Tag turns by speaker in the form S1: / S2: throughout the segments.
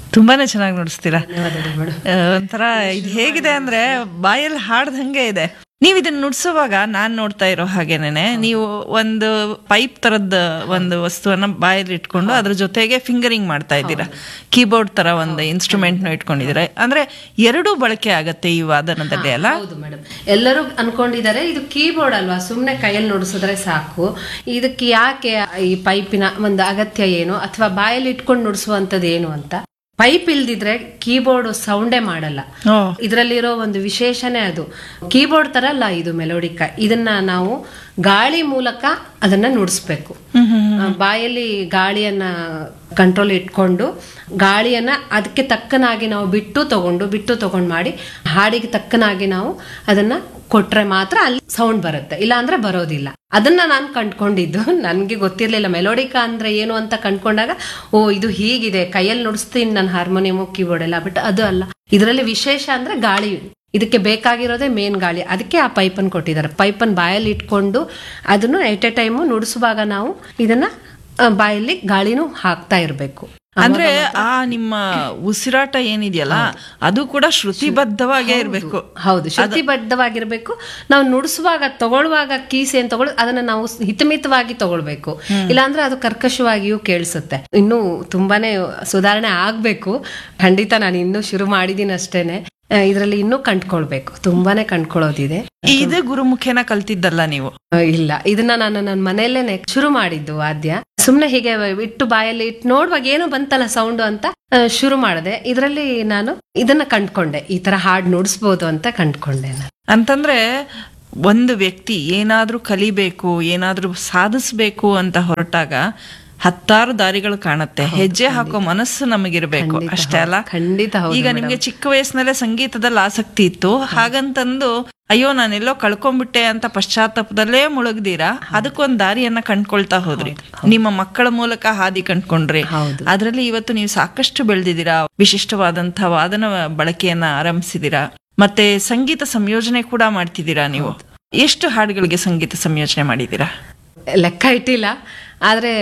S1: ತುಂಬಾನೇ ಚೆನ್ನಾಗಿ ನುಡಿಸ್ತೀರಾ
S2: ಧನ್ಯವಾದಗಳು ಮೇಡಮ್
S1: ಆ, ಒಂಥರ ಇದು ಹೇಗಿದೆ ಅಂದ್ರೆ ಬಾಯಲ್ಲಿ ಹಾಡ್ದಂಗೆ ಇದೆ ನೀವು ಇದನ್ನ ನುಡ್ಸುವಾಗ ನಾನ್ ನೋಡ್ತಾ ಇರೋ ಹಾಗೇನೆ ನೀವು ಒಂದು ಪೈಪ್ ತರದ್ ಒಂದು ವಸ್ತುವನ್ನ ಬಾಯಲ್ಲಿ ಇಟ್ಕೊಂಡು ಅದ್ರ ಜೊತೆಗೆ ಫಿಂಗರಿಂಗ್ ಮಾಡ್ತಾ ಇದ್ದೀರಾ ಕೀಬೋರ್ಡ್ ತರ ಒಂದು ಇನ್ಸ್ಟ್ರೂಮೆಂಟ್ ನ ಇಟ್ಕೊಂಡಿದ್ದೀರಾ ಅಂದ್ರೆ ಎರಡೂ ಬಳಕೆ ಆಗತ್ತೆ ಈ ವಾದನದಲ್ಲಿ ಅಲ್ಲ
S2: ಹೌದು ಮೇಡಮ್ ಎಲ್ಲರೂ ಅನ್ಕೊಂಡಿದ್ದಾರೆ ಇದು ಕೀಬೋರ್ಡ್ ಅಲ್ವಾ ಸುಮ್ಮನೆ ಕೈಯಲ್ಲಿ ನುಡಿಸಿದ್ರೆ ಸಾಕು ಇದಕ್ಕೆ ಯಾಕೆ ಈ ಪೈಪಿನ ಒಂದು ಅಗತ್ಯ ಏನು ಅಥವಾ ಬಾಯಲ್ಲಿ ಇಟ್ಕೊಂಡು ನುಡಿಸುವಂಥದ್ದು ಏನು ಅಂತ ಪೈಪ್ ಇಲ್ದಿದ್ರೆ ಕೀಬೋರ್ಡ್ ಸೌಂಡೇ ಮಾಡಲ್ಲ
S1: ಓ
S2: ಇದರಲ್ಲಿರೋ ಒಂದು ವಿಶೇಷನೇ ಅದು ಕೀಬೋರ್ಡ್ ತರ ಅಲ್ಲ ಇದು ಮೆಲೋಡಿಕ ಇದನ್ನ ನಾವು ಗಾಳಿ ಮೂಲಕ ಅದನ್ನ ನುಡಿಸ್ಬೇಕು ಆ, ಬಾಯಲ್ಲಿ ಗಾಳಿಯನ್ನ ಕಂಟ್ರೋಲ್ ಇಟ್ಕೊಂಡು ಗಾಳಿಯನ್ನ ಅದಕ್ಕೆ ತಕ್ಕನಾಗಿ ನಾವು ಬಿಟ್ಟು ತಗೊಂಡು ಬಿಟ್ಟು ತಗೊಂಡು ಮಾಡಿ ಹಾಡಿಗೆ ತಕ್ಕನಾಗಿ ನಾವು ಅದನ್ನ ಕೊಟ್ರೆ ಮಾತ್ರ ಅಲ್ಲಿ ಸೌಂಡ್ ಬರುತ್ತೆ ಇಲ್ಲ ಅಂದ್ರೆ ಬರೋದಿಲ್ಲ ಅದನ್ನ ನಾನು ಕಂಡ್ಕೊಂಡಿದ್ದು ನನ್ಗೆ ಗೊತ್ತಿರ್ಲಿಲ್ಲ ಮೆಲೋಡಿಕಾ ಅಂದ್ರೆ ಏನು ಅಂತ ಕಂಡ್ಕೊಂಡಾಗ ಓ ಇದು ಹೀಗಿದೆ ಕೈಯಲ್ಲಿ ನುಡಿಸ್ತೀನಿ ನಾನು ಹಾರ್ಮೋನಿಯಮು ಕೀಬೋರ್ಡ್ ಎಲ್ಲ ಬಟ್ ಅದು ಅಲ್ಲ ಇದರಲ್ಲಿ ವಿಶೇಷ ಅಂದ್ರೆ ಗಾಳಿ ಇದಕ್ಕೆ ಬೇಕಾಗಿರೋದೇ ಮೇನ್ ಗಾಳಿ ಅದಕ್ಕೆ ಆ ಪೈಪನ್ನು ಕೊಟ್ಟಿದ್ದಾರೆ ಪೈಪನ್ನು ಬಾಯಲ್ಲಿ ಇಟ್ಕೊಂಡು ಅದನ್ನು ಎಟ್ ಎ ಟೈಮು ನುಡಿಸುವಾಗ ನಾವು ಇದನ್ನ ಆ, ಬಾಯಲ್ಲಿ ಗಾಳಿನೂ ಹಾಕ್ತಾ ಇರಬೇಕು
S1: ಅಂದ್ರೆ ಆ ನಿಮ್ಮ ಉಸಿರಾಟ ಏನಿದೆಯಲ್ಲ ಅದು ಕೂಡ ಶ್ರುತಿಬದ್ಧವಾಗೇ ಇರ್ಬೇಕು
S2: ಹೌದು ಶ್ರುತಿಬದ್ಧವಾಗಿರ್ಬೇಕು ನಾವು ನುಡಿಸುವಾಗ ತಗೊಳ್ಳುವಾಗ ಕೀಸ್ ಏನ್ ತಗೊಳ್ ಅದನ್ನ ನಾವು ಹಿತಮಿತವಾಗಿ ತಗೊಳ್ಬೇಕು ಇಲ್ಲಾಂದ್ರೆ ಅದು ಕರ್ಕಶವಾಗಿಯೂ ಕೇಳಿಸುತ್ತೆ ಇನ್ನು ತುಂಬಾನೇ ಸುಧಾರಣೆ ಆಗ್ಬೇಕು ಖಂಡಿತ ನಾನು ಇನ್ನೂ ಶುರು ಮಾಡಿದೀನಿ ಅಷ್ಟೇನೆ ಇದರಲ್ಲಿ ಇನ್ನೂ ಕಂಡ್ಕೊಳ್ಬೇಕು ತುಂಬಾನೇ ಕಂಡ್ಕೊಳ್ಳೋದಿದೆ
S1: ಇದು ಗುರುಮುಖೇನ ಕಲ್ತಿದ್ದಲ್ಲ ನೀವು
S2: ಆ, ಇಲ್ಲ ಇದನ್ನ ನಾನು ನನ್ನ ಮನೆಯಲ್ಲೇನೆ ಶುರು ಮಾಡಿದ್ದು ವಾದ್ಯ ಸುಮ್ನೆ ಹೀಗೆ ಇಟ್ಟು ಬಾಯಲ್ಲಿ ಇಟ್ಟು ನೋಡುವಾಗ ಏನೋ ಬಂತಲ್ಲ ಸೌಂಡ್ ಅಂತ ಆ, ಶುರು ಮಾಡಿದೆ ಇದರಲ್ಲಿ ನಾನು ಇದನ್ನ ಕಂಡ್ಕೊಂಡೆ ಈ ತರ ಹಾಡ್ ನುಡಿಸ್ಬೋದು ಅಂತ ಕಂಡ್ಕೊಂಡೆ ನಾನು
S1: ಅಂತಂದ್ರೆ ಒಂದು ವ್ಯಕ್ತಿ ಏನಾದ್ರೂ ಕಲಿಬೇಕು ಏನಾದ್ರೂ ಸಾಧಿಸ್ಬೇಕು ಅಂತ ಹೊರಟಾಗ ಹತ್ತಾರು ದಾರಿಗಳು ಕಾಣುತ್ತೆ ಹೆಜ್ಜೆ ಹಾಕೋ ಮನಸ್ಸು ನಮಗಿರ್ಬೇಕು ಅಷ್ಟೇ ಅಲ್ಲ
S2: ಖಂಡಿತ ಹೌದು
S1: ಈಗ ನಿಮ್ಗೆ ಚಿಕ್ಕ ವಯಸ್ಸಿನಲ್ಲೇ ಸಂಗೀತದಲ್ಲಿ ಆಸಕ್ತಿ ಇತ್ತು ಹಾಗಂತಂದು ಅಯ್ಯೋ ನಾನೆಲ್ಲೋ ಕಳ್ಕೊಂಡ್ಬಿಟ್ಟೆ ಅಂತ ಪಶ್ಚಾತ್ತಾಪದಲ್ಲೇ ಮುಳುಗ್ದೀರಾ ಅದಕ್ಕೊಂದ್ ದಾರಿಯನ್ನ ಕಂಡ್ಕೊಳ್ತಾ ಹೋದ್ರಿ ನಿಮ್ಮ ಮಕ್ಕಳ ಮೂಲಕ ಹಾದಿ ಕಂಡ್ಕೊಂಡ್ರಿ
S2: ಹೌದು.
S1: ಅದ್ರಲ್ಲಿ ಇವತ್ತು ನೀವು ಸಾಕಷ್ಟು ಬೆಳೆದಿದ್ದೀರಾ ವಿಶಿಷ್ಟವಾದಂತಹ ವಾದನ ಬಳಕೆಯನ್ನ ಆರಂಭಿಸಿದೀರಾ ಮತ್ತೆ ಸಂಗೀತ ಸಂಯೋಜನೆ ಕೂಡ ಮಾಡ್ತಿದ್ದೀರಾ ನೀವು ಎಷ್ಟು ಹಾಡುಗಳಿಗೆ ಸಂಗೀತ ಸಂಯೋಜನೆ ಮಾಡಿದ್ದೀರಾ
S2: ಲೆಕ್ಕ ಇಟ್ಟಿಲ್ಲ ಆದರೆ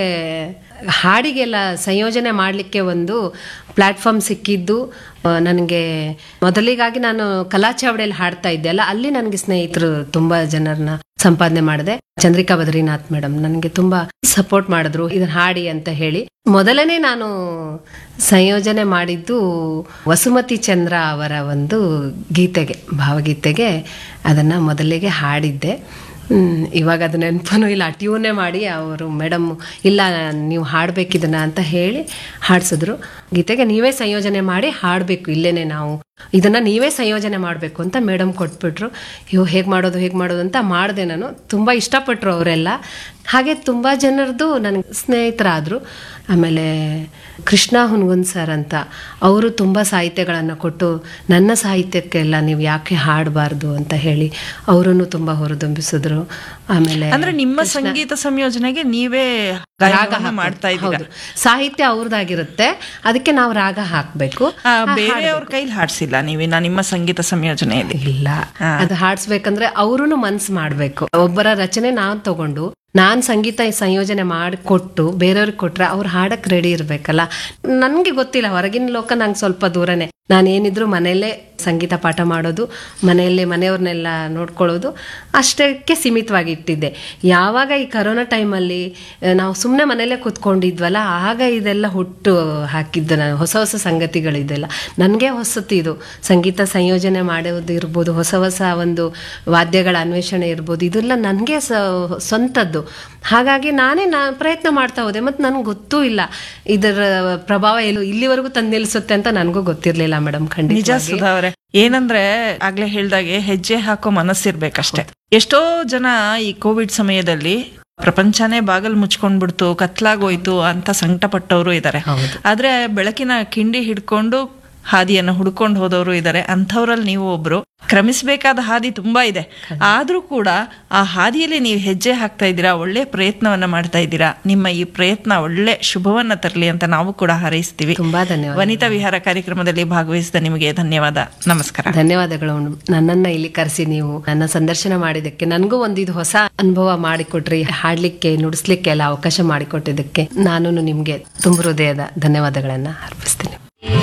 S2: ಹಾಡಿಗೆಲ್ಲ ಸಂಯೋಜನೆ ಮಾಡಲಿಕ್ಕೆ ಒಂದು ಪ್ಲ್ಯಾಟ್ಫಾರ್ಮ್ ಸಿಕ್ಕಿದ್ದು ನನಗೆ ಮೊದಲಿಗಾಗಿ ನಾನು ಕಲಾ ಚಾವಡಿಯಲ್ಲಿ ಹಾಡ್ತಾ ಇದ್ದೆ ಅಲ್ಲ ಅಲ್ಲಿ ನನಗೆ ಸ್ನೇಹಿತರು ತುಂಬ ಜನರನ್ನ ಸಂಪಾದನೆ ಮಾಡಿದೆ ಚಂದ್ರಿಕಾ ಬದ್ರಿನಾಥ್ ಮೇಡಮ್ ನನಗೆ ತುಂಬಾ ಸಪೋರ್ಟ್ ಮಾಡಿದ್ರು ಇದನ್ನ ಹಾಡಿ ಅಂತ ಹೇಳಿ ಮೊದಲನೇ ನಾನು ಸಂಯೋಜನೆ ಮಾಡಿದ್ದು ವಸುಮತಿ ಚಂದ್ರ ಅವರ ಒಂದು ಗೀತೆಗೆ ಭಾವಗೀತೆಗೆ ಅದನ್ನ ಮೊದಲಿಗೆ ಹಾಡಿದ್ದೆ ಹ್ಮ್, ಇವಾಗ ಅದು ನೆನಪನೂ ಇಲ್ಲ ಟ್ಯೂನೇ ಮಾಡಿ ಅವರು ಮೇಡಮ್ ಇಲ್ಲ ನೀವು ಹಾಡ್ಬೇಕಿದನ್ನ ಅಂತ ಹೇಳಿ ಹಾಡ್ಸಿದ್ರು ಗೀತೆಗೆ ನೀವೇ ಸಂಯೋಜನೆ ಮಾಡಿ ಹಾಡಬೇಕು ಇಲ್ಲೇನೆ ನಾವು ಇದನ್ನ ನೀವೇ ಸಂಯೋಜನೆ ಮಾಡಬೇಕು ಅಂತ ಮೇಡಮ್ ಕೊಟ್ಬಿಟ್ರು ಅಯ್ಯೋ ಹೇಗೆ ಮಾಡೋದು ಹೇಗೆ ಮಾಡೋದು ಅಂತ ಮಾಡಿದೆ ನಾನು ತುಂಬ ಇಷ್ಟಪಟ್ಟರು ಅವರೆಲ್ಲ ಹಾಗೆ ತುಂಬ ಜನರದು ನನಗೆ ಸ್ನೇಹಿತರಾದರು ಆಮೇಲೆ ಕೃಷ್ಣ ಹುನ್ಗುನ್ ಸರ್ ಅಂತ ಅವರು ತುಂಬ ಸಾಹಿತ್ಯಗಳನ್ನು ಕೊಟ್ಟು ನನ್ನ ಸಾಹಿತ್ಯಕ್ಕೆಲ್ಲ ನೀವು ಯಾಕೆ ಹಾಡಬಾರ್ದು ಅಂತ ಹೇಳಿ ಅವರನ್ನು ತುಂಬ ಹೊರದೊಂಬಿಸಿದ್ರು ಆಮೇಲೆ
S1: ಅಂದ್ರೆ ನಿಮ್ಮ ಸಂಗೀತ ಸಂಯೋಜನೆಗೆ ನೀವೇ ಗಾಯನವನ್ನ ಮಾಡ್ತಾ ಇದ್ದೀರಾ
S2: ಹೌದು ಸಾಹಿತ್ಯ ಅವ್ರದ್ದಾಗಿರುತ್ತೆ ಅದಕ್ಕೆ ನಾವು ರಾಗ ಹಾಕ್ಬೇಕು
S1: ಆ, ಬೇರೆಯವ್ರ ಕೈಲಿ ಹಾಡ್ಸಿಲ್ಲ ನೀವಿನ್ನ ನಿಮ್ಮ ಸಂಗೀತ ಸಂಯೋಜನೆಯಲ್ಲಿ
S2: ಇಲ್ಲ ಅದು ಹಾಡ್ಸ್ಬೇಕಂದ್ರೆ ಅವ್ರೂ ಮನ್ಸು ಮಾಡ್ಬೇಕು ಒಬ್ಬರ ರಚನೆ ನಾನ್ ತಗೊಂಡು ನಾನ್ ಸಂಗೀತ ಸಂಯೋಜನೆ ಮಾಡಿ ಕೊಟ್ಟು ಬೇರೆಯವ್ರಿಗೆ ಕೊಟ್ರೆ ಅವ್ರು ಹಾಡಕ್ ರೆಡಿ ಇರ್ಬೇಕಲ್ಲ ನನ್ಗೆ ಗೊತ್ತಿಲ್ಲ ಹೊರಗಿನ ಲೋಕ ನಂಗೆ ಸ್ವಲ್ಪ ದೂರನೇ ನಾನು ಏನಿದ್ರು ಮನೆಯಲ್ಲೇ ಸಂಗೀತ ಪಾಠ ಮಾಡೋದು ಮನೆಯಲ್ಲೇ ಮನೆಯವ್ರನ್ನೆಲ್ಲ ನೋಡ್ಕೊಳ್ಳೋದು ಅಷ್ಟಕ್ಕೆ ಸೀಮಿತವಾಗಿ ಇಟ್ಟಿದ್ದೆ ಯಾವಾಗ ಈ ಕರೋನಾ ಟೈಮಲ್ಲಿ ನಾವು ಸುಮ್ಮನೆ ಮನೆಯಲ್ಲೇ ಕೂತ್ಕೊಂಡಿದ್ವಲ್ಲ ಆಗ ಇದೆಲ್ಲ ಹುಟ್ಟು ಹಾಕಿದ್ದು ನಾನು ಹೊಸ ಹೊಸ ಸಂಗತಿಗಳಿದೆಲ್ಲ ನನಗೆ ಹೊಸತು ಇದು ಸಂಗೀತ ಸಂಯೋಜನೆ ಮಾಡೋದು ಇರ್ಬೋದು ಹೊಸ ಹೊಸ ಒಂದು ವಾದ್ಯಗಳ ಅನ್ವೇಷಣೆ ಇರ್ಬೋದು ಇದೆಲ್ಲ ನನಗೆ ಸ್ವಂತದ್ದು ಹಾಗಾಗಿ ನಾನೇ ನಾ ಪ್ರಯತ್ನ ಮಾಡ್ತಾ ಹೋದೆ ಮತ್ತು ನನಗೆ ಗೊತ್ತೂ ಇಲ್ಲ ಇದರ ಪ್ರಭಾವ ಎಲ್ಲೂ ಇಲ್ಲಿವರೆಗೂ ತಂದು ನಿಲ್ಲಿಸುತ್ತೆ ಅಂತ ನನಗೂ ಗೊತ್ತಿರಲಿಲ್ಲ ಮೇಡಮ್
S1: ನಿಜ
S2: ಖಂಡಿತ
S1: ಸುಧಾ ಅವ್ರೆ ಏನಂದ್ರೆ ಆಗ್ಲೇ ಹೇಳ್ದಾಗೆ ಹೆಜ್ಜೆ ಹಾಕೋ ಮನಸ್ಸಿರ್ಬೇಕಷ್ಟೇ ಎಷ್ಟೋ ಜನ ಈ ಕೋವಿಡ್ ಸಮಯದಲ್ಲಿ ಪ್ರಪಂಚನೇ ಬಾಗಲ್ ಮುಚ್ಕೊಂಡ್ಬಿಡ್ತು ಕತ್ಲಾಗೋಯ್ತು ಅಂತ ಸಂಕಟ ಪಟ್ಟವರು ಇದ್ದಾರೆ ಆದ್ರೆ ಬೆಳಕಿನ ಕಿಂಡಿ ಹಿಡ್ಕೊಂಡು ಹಾದಿಯನ್ನು ಹುಡ್ಕೊಂಡು ಹೋದವರು ಇದ್ದಾರೆ ಅಂಥವ್ರಲ್ಲಿ ನೀವು ಒಬ್ರು ಕ್ರಮಿಸಬೇಕಾದ ಹಾದಿ ತುಂಬಾ ಇದೆ ಆದ್ರೂ ಕೂಡ ಆ ಹಾದಿಯಲ್ಲಿ ನೀವು ಹೆಜ್ಜೆ ಹಾಕ್ತಾ ಇದ್ದೀರಾ ಒಳ್ಳೆ ಪ್ರಯತ್ನವನ್ನ ಮಾಡ್ತಾ ಇದ್ದೀರಾ ನಿಮ್ಮ ಈ ಪ್ರಯತ್ನ ಒಳ್ಳೆ ಶುಭವನ್ನ ತರಲಿ ಅಂತ ನಾವು ಕೂಡ ಹಾರೈಸ್ತೀವಿ
S2: ತುಂಬಾ ಧನ್ಯವಾದ
S1: ವನಿತಾ ವಿಹಾರ ಕಾರ್ಯಕ್ರಮದಲ್ಲಿ ಭಾಗವಹಿಸಿದ ನಿಮಗೆ ಧನ್ಯವಾದ ನಮಸ್ಕಾರ
S2: ಧನ್ಯವಾದಗಳು ನನ್ನನ್ನ ಇಲ್ಲಿ ಕರೆಸಿ ನೀವು ನನ್ನ ಸಂದರ್ಶನ ಮಾಡಿದ್ದಕ್ಕೆ ನನಗೂ ಒಂದು ಇದು ಹೊಸ ಅನುಭವ ಮಾಡಿಕೊಟ್ರಿ ಹಾಡ್ಲಿಕ್ಕೆ ನುಡಿಸ್ಲಿಕ್ಕೆ ಎಲ್ಲ ಅವಕಾಶ ಮಾಡಿಕೊಟ್ಟಿದ್ದಕ್ಕೆ ನಾನು ನಿಮ್ಗೆ ತುಂಬ ಹೃದಯದ ಧನ್ಯವಾದಗಳನ್ನ ಅರ್ಪಿಸ್ತೀನಿ